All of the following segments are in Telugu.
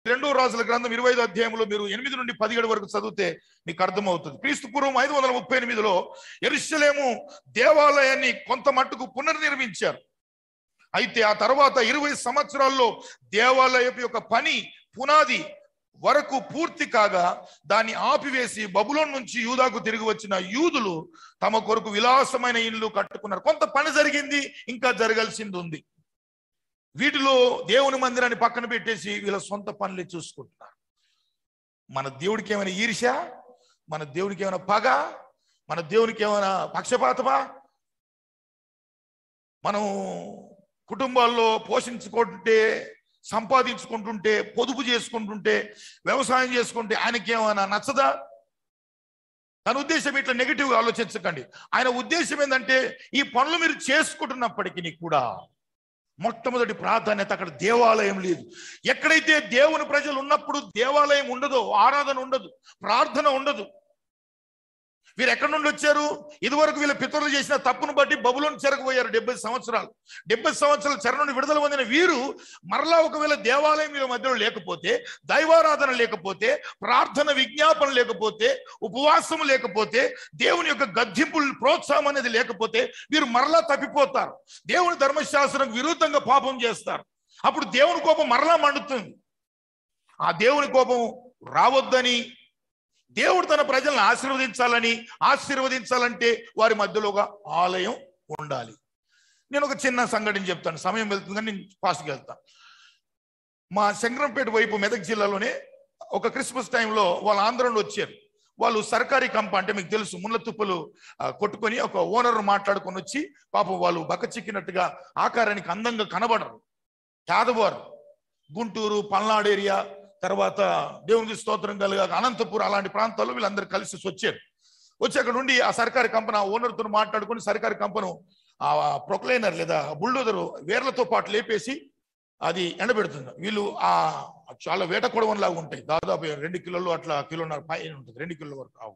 రెండో రాజుల గ్రంథం ఇరవై ఐదు అధ్యాయంలో మీరు ఎనిమిది నుండి పదిహేడు వరకు చదివితే మీకు అర్థమవుతుంది క్రీస్తు పూర్వం ఐదు వందల ముప్పై ఎనిమిదిలో ఎరుషలేము దేవాలయాన్ని కొంత మట్టుకు పునర్నిర్మించారు అయితే ఆ తర్వాత ఇరవై సంవత్సరాల్లో దేవాలయం యొక్క పని పునాది వరకు పూర్తి కాగా దాన్ని ఆపివేసి బబులోన్ నుంచి యూదాకు తిరిగి వచ్చిన యూదులు తమ కొరకు విలాసమైన ఇల్లు కట్టుకున్నారు కొంత పని జరిగింది ఇంకా జరగాల్సింది ఉంది వీటిలో దేవుని మందిరాన్ని పక్కన పెట్టేసి వీళ్ళ సొంత పనులే చూసుకుంటున్నారు మన దేవుడికి ఏమైనా ఈర్ష మన దేవునికి ఏమైనా పగ మన దేవునికి ఏమైనా పక్షపాతమా మనం కుటుంబాల్లో పోషించుకుంటుంటే సంపాదించుకుంటుంటే పొదుపు చేసుకుంటుంటే వ్యవసాయం చేసుకుంటే ఆయనకి ఏమైనా నచ్చదా తన ఉద్దేశం ఇట్లా నెగిటివ్ ఆలోచించకండి ఆయన ఉద్దేశం ఏంటంటే ఈ పనులు మీరు చేసుకుంటున్నప్పటికీ కూడా మొట్టమొదటి ప్రాధాన్యత అక్కడ దేవాలయం లేదు ఎక్కడైతే దేవుని ప్రజలు ఉన్నప్పుడు దేవాలయం ఉండదో ఆరాధన ఉండదు ప్రార్థన ఉండదు వీరు ఎక్కడి నుండి వచ్చారు ఇదివరకు వీళ్ళ పితరులు చేసిన తప్పును బట్టి బబులోని చెరకపోయారు డెబ్బై సంవత్సరాలు డెబ్బై సంవత్సరాల చెర నుండి విడుదల పొందిన వీరు మరలా ఒకవేళ దేవాలయం వీళ్ళ మధ్యలో లేకపోతే దైవారాధన లేకపోతే ప్రార్థన విజ్ఞాపన లేకపోతే ఉపవాసం లేకపోతే దేవుని యొక్క గద్దింపులు ప్రోత్సాహం అనేది లేకపోతే వీరు మరలా తప్పిపోతారు దేవుని ధర్మశాస్త్రం విరుద్ధంగా పాపం చేస్తారు అప్పుడు దేవుని కోపం మరలా మండుతుంది ఆ దేవుని కోపం రావద్దని దేవుడు తన ప్రజలను ఆశీర్వదించాలని ఆశీర్వదించాలంటే వారి మధ్యలో ఒక ఆలయం ఉండాలి నేను ఒక చిన్న సంఘటన చెప్తాను సమయం వెళ్తుంది కానీ నేను ఫాస్ట్గా వెళ్తాను మా శంకరంపేట వైపు మెదక్ జిల్లాలోనే ఒక క్రిస్మస్ టైంలో వాళ్ళ ఆంధ్ర నుండి వచ్చారు వాళ్ళు సర్కారీ కంప అంటే మీకు తెలుసు ముళ్ళ తుప్పలు ఆ, కొట్టుకొని ఒక ఓనర్ మాట్లాడుకొని వచ్చి పాపం వాళ్ళు బక్క చిక్కినట్టుగా ఆకారానికి అందంగా కనబడరు పేదవారు గుంటూరు పల్నాడు ఏరియా తర్వాత దేవునికి స్తోత్రం కలుగా అనంతపురం అలాంటి ప్రాంతాల్లో వీళ్ళందరూ కలిసి వచ్చారు వచ్చి అక్కడ నుండి ఆ సర్కారీ కంపెనీ ఆ ఓనర్తో మాట్లాడుకొని సర్కారీ కంపెనీ ఆ ప్రొక్లైనర్ లేదా బుల్డోజర్ వేర్లతో పాటు లేపేసి అది ఎండబెడుతుంది వీళ్ళు ఆ చాలా వేట కొడవలాగా ఉంటాయి దాదాపు రెండు కిలోలు అట్లా కిలోన్నర పైన ఉంటుంది రెండు కిలోల వరకు ఆవు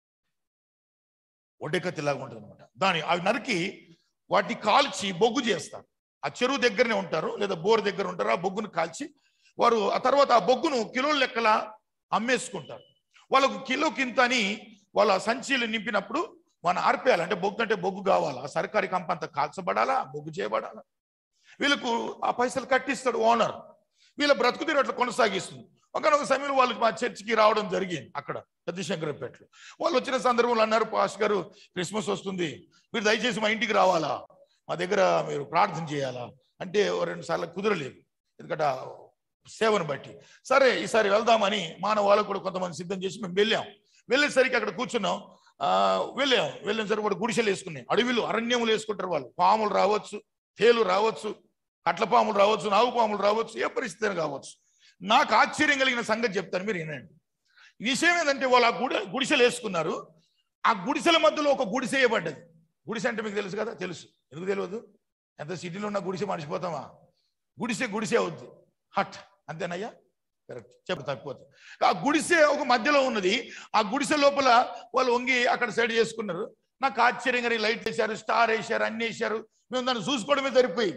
ఒడ్డెకత్తిలాగా ఉంటుంది అనమాట దాని అవి నరికి వాటిని కాల్చి బొగ్గు చేస్తారు ఆ చెరువు దగ్గరనే ఉంటారు లేదా బోర్ దగ్గర ఉంటారు ఆ బొగ్గును కాల్చి వారు ఆ తర్వాత ఆ బొగ్గును కిలోల లెక్కల అమ్మేసుకుంటారు వాళ్ళకు కిలో కింత అని వాళ్ళ సంచీలు నింపినప్పుడు మనం ఆర్పేయాలి అంటే బొగ్గు అంటే బొగ్గు కావాలా ఆ సర్కారీ కంప అంతా కాల్చబడాలా బొగ్గు చేయబడాలా వీళ్ళకు ఆ పైసలు కట్టిస్తాడు ఓనర్ వీళ్ళ బ్రతుకు తీరు అట్లా కొనసాగిస్తుంది ఒకనొక సమయంలో వాళ్ళు మా చర్చికి రావడం జరిగింది అక్కడ పెద్ద శంకరపేటలో వాళ్ళు వచ్చిన సందర్భంలో అన్నారు పాస్ గారు క్రిస్మస్ వస్తుంది మీరు దయచేసి మా ఇంటికి రావాలా మా దగ్గర మీరు ప్రార్థన చేయాలా అంటే ఓ రెండు సార్లు కుదరలేదు ఎందుకంటే ఆ సేవను బట్టి సరే ఈసారి వెళ్దామని మానవ వాళ్ళకు కూడా కొంతమంది సిద్ధం చేసి మేము వెళ్ళాం వెళ్ళేసరికి అక్కడ కూర్చున్నాం ఆ వెళ్ళాం వెళ్ళేసరికి కూడా గుడిసెలు వేసుకున్నాం అడవిలు అరణ్యములు వేసుకుంటారు వాళ్ళు పాములు రావచ్చు తేలు రావచ్చు కట్ల పాములు రావచ్చు నాగు పాములు రావచ్చు ఏ పరిస్థితి కావచ్చు నాకు ఆశ్చర్యం కలిగిన సంగతి చెప్తాను మీరు వినండి విషయం ఏంటంటే వాళ్ళు ఆ గుడి గుడిసెలు వేసుకున్నారు ఆ గుడిసెల మధ్యలో ఒక గుడిసె వేయబడ్డది గుడిసె అంటే మీకు తెలుసు కదా తెలుసు ఎందుకు తెలియదు ఎంత సిటీలో ఉన్న గుడిసె మర్చిపోతామా గుడిసె గుడిసె అవుద్ది హట్ అంతేనయ్యా కరెక్ట్ చెప్పు తప్పిపోతుంది ఆ గుడిసె ఒక మధ్యలో ఉన్నది ఆ గుడిసె లోపల వాళ్ళు వంగి అక్కడ సైడ్ చేసుకున్నారు నాకు ఆశ్చర్యంగా లైట్ వేశారు స్టార్ వేశారు అన్ని వేశారు మేము దాన్ని చూసుకోవడమే సరిపోయి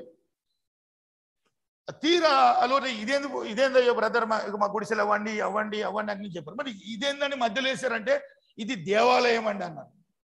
తీరా అలో ఇదేందుకు ఇదేందయ్యో బ్రదర్ మా ఇక మా గుడిసెలు అవ్వండి అవ్వండి అవ్వండి అని చెప్పారు మరి ఇదేందని మధ్యలో వేశారంటే ఇది దేవాలయం అండి అన్నారు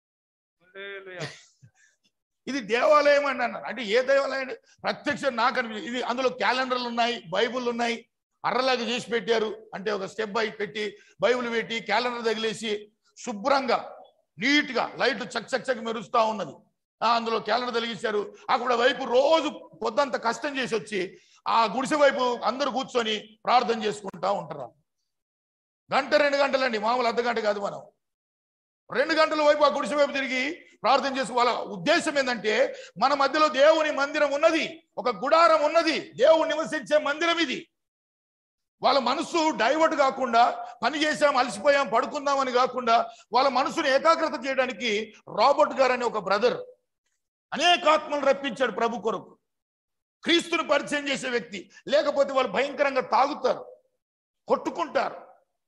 ఇది దేవాలయం అండి అన్నారు అంటే ఏ దేవాలయం అండి ప్రత్యక్షం నాకు అనిపి ఇది అందులో క్యాలెండర్లు ఉన్నాయి బైబుల్ ఉన్నాయి అర్రలాగా చేసి పెట్టారు అంటే ఒక స్టెప్ బై పెట్టి బైబిల్ పెట్టి క్యాలెండర్ తగిలేసి శుభ్రంగా నీట్ గా లైట్ చక్ చక్ చక్ మెరుస్తా ఉన్నది ఆ, అందులో క్యాలెండర్ తగిలించారు అక్కడ వైపు రోజు పొద్దంత కష్టం చేసి వచ్చి ఆ గుడిసె వైపు అందరూ కూర్చొని ప్రార్థన చేసుకుంటా ఉంటారు గంట రెండు గంటలండి మామూలు అర్ధ గంట కాదు మనం రెండు గంటల వైపు ఆ గుడిసె వైపు తిరిగి ప్రార్థన చేసి వాళ్ళ ఉద్దేశం ఏంటంటే మన మధ్యలో దేవుని మందిరం ఉన్నది ఒక గుడారం ఉన్నది దేవుడు నివసించే మందిరం ఇది వాళ్ళ మనసు డైవర్ట్ కాకుండా పని చేసాం అలసిపోయాం పడుకుందామని కాకుండా వాళ్ళ మనసుని ఏకాగ్రత చేయడానికి రాబర్ట్ గారు అనే ఒక బ్రదర్ అనేక ఆత్మలు రప్పించాడు ప్రభు కొరకు క్రీస్తుని పరిచయం చేసే వ్యక్తి లేకపోతే వాళ్ళు భయంకరంగా తాగుతారు కొట్టుకుంటారు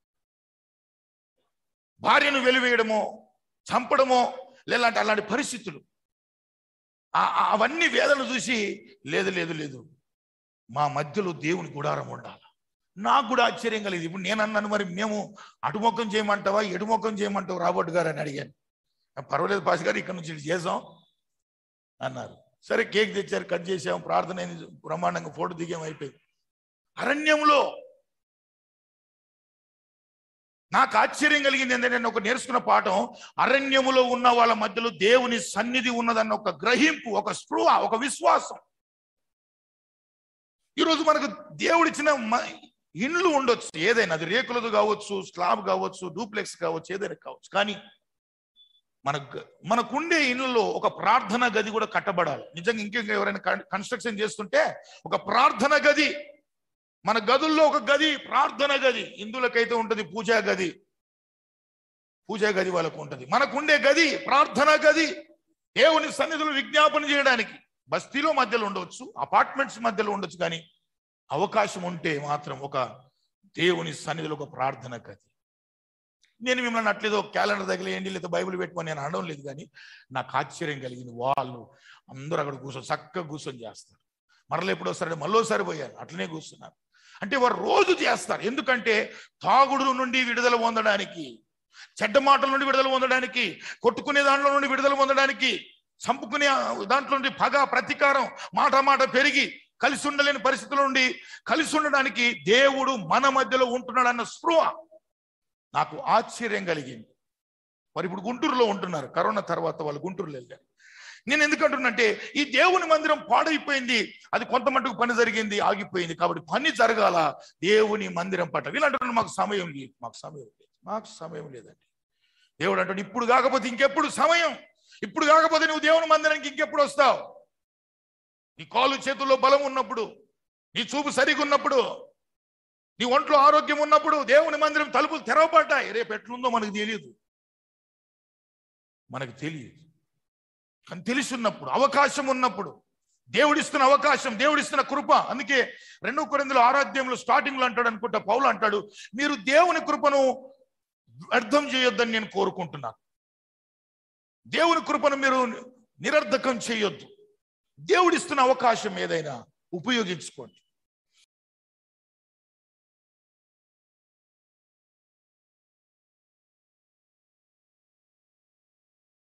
భార్యను వెలివేయడమో చంపడమో లేదంటే అలాంటి పరిస్థితులు ఆ- ఆ- అవన్నీ వేదన చూసి లేదు లేదు లేదు మా మధ్యలో దేవుని గుడారం ఉండాలి నాకు కూడా ఆశ్చర్యం కలిగింది ఇప్పుడు నేను అన్నాను మరి మేము అటుముఖం చేయమంటావా ఎటుముఖం చేయమంటావు రాబర్ట్ గారు అని అడిగాను పర్వాలేదు పాస్ గారు ఇక్కడ నుంచి ఇటు చేసాం అన్నారు సరే కేక్ తెచ్చారు కట్ చేసాం ప్రార్థన అయింది, బ్రహ్మాండంగా ఫోటో దిగాం అయిపోయింది అరణ్యంలో నాకు ఆశ్చర్యం కలిగింది ఏంటంటే నేను ఒక నేర్చుకున్న పాఠం అరణ్యములో ఉన్న వాళ్ళ మధ్యలో దేవుని సన్నిధి ఉన్నదన్న ఒక గ్రహింపు ఒక స్పృహ ఒక విశ్వాసం ఈరోజు మనకు దేవుడిచ్చిన మ- ఇండ్లు ఉండొచ్చు ఏదైనా అది రేకులది కావచ్చు స్లాబ్ కావచ్చు డూప్లెక్స్ కావచ్చు ఏదైనా కావచ్చు కానీ మన మనకుండే ఇళ్ళలో ఒక ప్రార్థన గది కూడా కట్టబడాలి నిజంగా ఇంకెంకా ఎవరైనా కన్స్ట్రక్షన్ చేస్తుంటే ఒక ప్రార్థన గది మన గదుల్లో ఒక గది ప్రార్థన గది ఇందులకైతే ఉంటది పూజా గది పూజా గది వాళ్ళకు ఉంటది మనకుండే గది ప్రార్థన గది దేవుని సన్నిధులు విజ్ఞాపన చేయడానికి బస్తీలో మధ్యలో ఉండవచ్చు అపార్ట్మెంట్స్ మధ్యలో ఉండొచ్చు కానీ అవకాశం ఉంటే మాత్రం ఒక దేవుని సన్నిధిలో ఒక ప్రార్థన గది నేను మిమ్మల్ని అట్లేదో క్యాలెండర్ తగిలేయండి లేదా బైబిల్ పెట్టుకొని నేను అనడం లేదు కానీ నాకు ఆశ్చర్యం కలిగింది వాళ్ళు అందరూ అక్కడ కూర్చొని చక్కగా కూర్చొని చేస్తారు మరలా ఎప్పుడు వస్తారంటే మళ్ళోసారి పోయారు అట్లనే కూర్చున్నారు అంటే వారు రోజు చేస్తారు ఎందుకంటే తాగుడు నుండి విడుదల పొందడానికి చెడ్డ మాటల నుండి విడుదల పొందడానికి కొట్టుకునే దాంట్లో నుండి విడుదల పొందడానికి చంపుకునే దాంట్లో నుండి పగ ప్రతీకారం మాట మాట పెరిగి కలిసి ఉండలేని పరిస్థితుల నుండి కలిసి ఉండడానికి దేవుడు మన మధ్యలో ఉంటున్నాడు అన్న స్పృహ నాకు ఆశ్చర్యం కలిగింది వారు ఇప్పుడు గుంటూరులో ఉంటున్నారు కరోనా తర్వాత వాళ్ళు గుంటూరులో వెళ్ళారు నేను ఎందుకంటున్నంటే ఈ దేవుని మందిరం పాడైపోయింది అది కొంత మటుకు పని జరిగింది ఆగిపోయింది కాబట్టి పని జరగాల దేవుని మందిరం పట్ల వీళ్ళు అంటున్నారు మాకు సమయం లేదు మాకు సమయం లేదు మాకు సమయం లేదండి దేవుడు అంటాడు ఇప్పుడు కాకపోతే ఇంకెప్పుడు సమయం ఇప్పుడు కాకపోతే నువ్వు దేవుని మందిరానికి ఇంకెప్పుడు వస్తావు నీ కాలు చేతుల్లో బలం ఉన్నప్పుడు నీ చూపు సరిగా ఉన్నప్పుడు నీ ఒంట్లో ఆరోగ్యం ఉన్నప్పుడు దేవుని మందిరం తలుపులు తెరవబడ్డాయి రేపు ఎట్లుందో మనకు తెలియదు మనకు తెలియదు కానీ తెలిసి ఉన్నప్పుడు అవకాశం ఉన్నప్పుడు దేవుడిస్తున్న అవకాశం దేవుడిస్తున్న కృప అందుకే రెండో కొరిందులో ఆరాధ్యంలో స్టార్టింగ్ లో అంటాడు అనుకుంటా పౌలు అంటాడు మీరు దేవుని కృపను వ్యర్థం చేయొద్దని నేను కోరుకుంటున్నాను దేవుని కృపను మీరు నిరర్ధకం చేయొద్దు దేవుడిస్తున్న అవకాశం ఏదైనా ఉపయోగించుకోండి